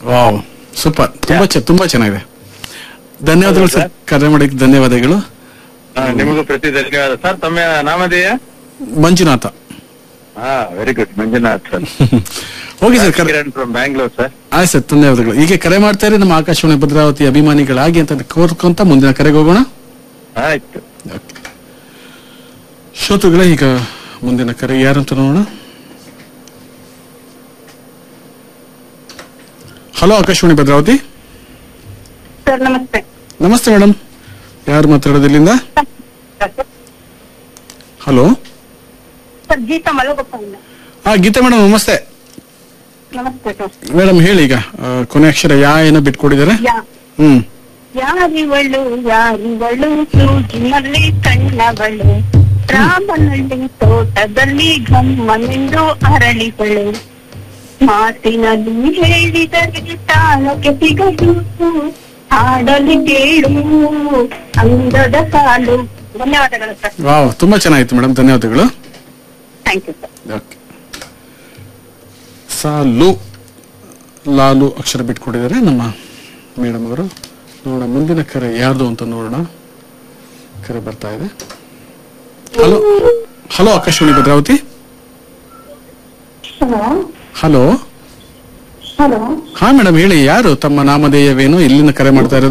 wow super ತುಂಬಾ ಚೆ- ತುಂಬಾ ಚೆನ್ನಾಗಿದೆ ಧನ್ಯವಾದಗಳು ಸರ್ ಕರೆ ಮಾಡಿಕ್ಕೆ ಧನ್ಯವಾದಗಳು ಹಾ, ನಿಮಗೂ ಪ್ರತಿ ಧನ್ಯವಾದ ಸರ್ ತಮ್ಮ ನಾಮಧೇಯ ಮಂಜುನಾಥ ಹಾ ವೆರಿ ಗುಡ್ ಮಂಜುನಾಥ್ ಸರ್ ಹೋಗಿ ಸರ್ ಕರೆ ಕಿರಣ್ ಫ್ರಮ್ ಬ್ಯಾಂಗ್ಳೂರ್ ಸರ್ ಆಯ್ತು ಸರ್ ಧನ್ಯವಾದಗಳು ಹೀಗೆ ಕರೆ ಮಾಡ್ತಾ ಇರಿ ನಮ್ಮ ಆಕಾಶವಾಣಿ ಭದ್ರಾವತಿ ಅಭಿಮಾನಿಗಳಾಗಿ ಅಂತ ಕೋರ್ಕೊಂತ ಮುಂದಿನ ಕರೆಗೆ ಹೋಗೋಣ ಆಯ್ತು ಶ್ರೋತೃಗಳೇ ಈಗ ಮುಂದಿನ ಕರೆ ಯಾರಂತ ನೋಡೋಣ ಹಲೋ ಆಕಾಶವಾಣಿ ಭದ್ರಾವತಿ ಸರ್ ನಮಸ್ತೆ ನಮಸ್ತೆ ಮೇಡಮ್ ಯಾರು ಮಾತಾಡೋದು ಇಲ್ಲಿಂದ ಹಲೋ ಸರ್ ಗೀತಾ ಮಲಗೋಪಾಲ ಹಾ ಗೀತಾ ಮೇಡಮ್ ನಮಸ್ತೆ ನಮಸ್ತೆ ಸರ್ ಮೇಡಮ್ ಹೇಳಿ ಈಗ ಆ, ಕೊನೆ ಅಕ್ಷರ ಯಾ ಏನೋ ಬಿಟ್ಕೊಡಿದ್ದಾರೆ ಯಾ ಹ್ಮ್ ಯಾರಿವಳು ಯಾರಿವಳು ಸೂಜಿನಲ್ಲಿ ಕಣ್ಣವಳು ರಾಮನಳ್ಳಿ ತೋಟದಲ್ಲಿ ಗಮ್ಮನೆಂದು ಅರಳಿಗಳು ಮಾತಿನಲ್ಲಿ ಹೇಳಿದರೆ ತಾಳಕ್ಕೆ ಸಿಗದು ಹಾಡಲಿ ಕೇಳು ಅಂದದ ಸಾಲು ಧನ್ಯವಾದಗಳು ಸರ್ ವಾವ್ ತುಂಬಾ ಚೆನ್ನಾಗಿತ್ತು ಮೇಡಮ್ ಧನ್ಯವಾದಗಳು ಥ್ಯಾಂಕ್ ಯು ಸರ್ ಓಕೆ ಸಾಲು ಲಾಲು ಅಕ್ಷರ ಬಿಟ್ಕೊಟ್ಟಿದ್ದಾರೆ ನಮ್ಮ ಮೇಡಮ್ ಅವರು ನೋಡೋಣ ಮುಂದಿನ ಕರೆ ಯಾರ್ದು ಅಂತ ನೋಡೋಣ ಕರೆ ಬರ್ತಾ ಇದೆ hello hello Akashvani Bhadravati hello hello hello ಹಾ ಮೇಡಮ್ ಹೇಳಿ ಯಾರು ತಮ್ಮ ನಾಮಧೇಯವೇನು ಎಲ್ಲಿಂದ ಕರೆ ಮಾಡ್ತಾ ಇರೋದು